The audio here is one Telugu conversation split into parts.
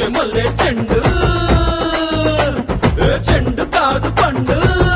వచ్చే మల్లె చెండు ఏ చెండు కాదు పండు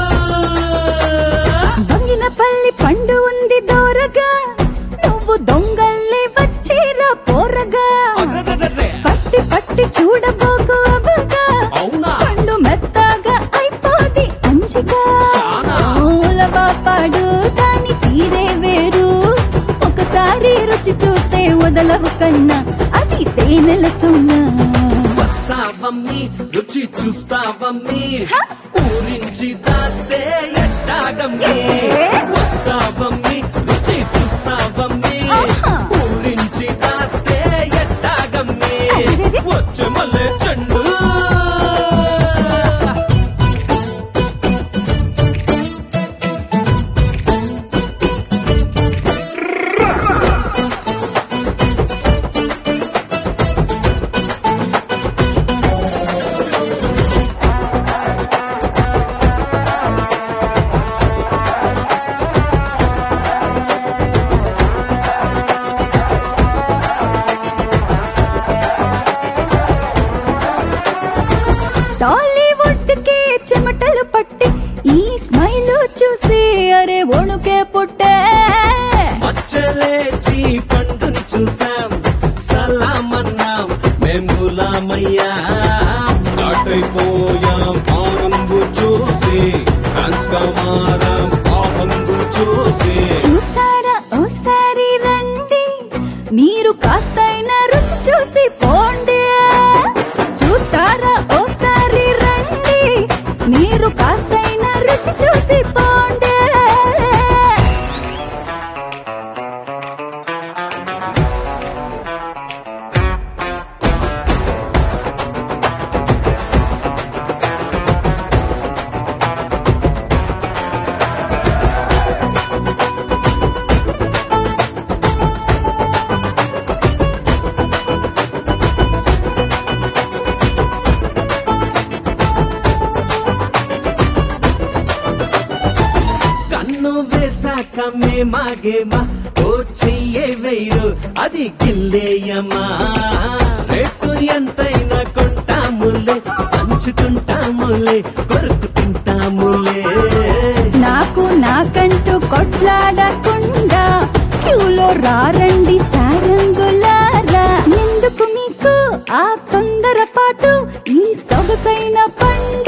దొంగిన పల్లి పండు ఉంది దూరగా నువ్వు దొంగల్లే వచ్చేరా పోరగా అర్రర్రర్రే. పట్టి పట్టి చూడబోకు అబగా అవునా పండు మెత్తగా అయిపోది అంజిగా చాలా. మూల పాపాడు దాని తీరే వేరు ఒకసారి రుచి చూస్తే వదలవు కన్నా అది తేనెల సున్నా వస్తావమ్మి రుచి చూస్తావమ్మి హ? ఊరించి దాస్తే ఎట్టాగమ్మి ఏ? వస్తావమ్మి రుచి చూస్తావమ్మి ఆహా. ఊరించి దాస్తే ఎట్టాగమ్మి అరెరెరె. వచ్చే మల్లె చెండు టాలీవుడ్ కే చెమటలు పట్టి ఈ స్మైల్ చూసి అరే వణుకే పుట్టే మచ్చలేచి పండుని చూసాం సలామన్నాం మేములామయ్యా నాటైపోయాం ఆనంబు చూసి డాన్స్ గా మారాం ఆహంగు చూసి చూస్తారా ఓసారి రండి మీరు కాస్తైనా రుచి చూసి పోండి చూస్తారా ఓసారి రండి మీరు కాస్తైనా రుచి చూసి పోండి కన్ను వేసాక మేమాగేమా ఓ చెయ్యే వేయరు అది గిల్లేయమ్మా రేటు ఎంతైనా కొంటాములే పంచుకుంటాములే కొరుకు తింటాములే నాకు నాకంటూ కొట్లాడకుండా క్యూలో రారండి సారంగులారా ఎందుకు మీకు ఆ తొందరపాటు ఈ సొగసైన పండు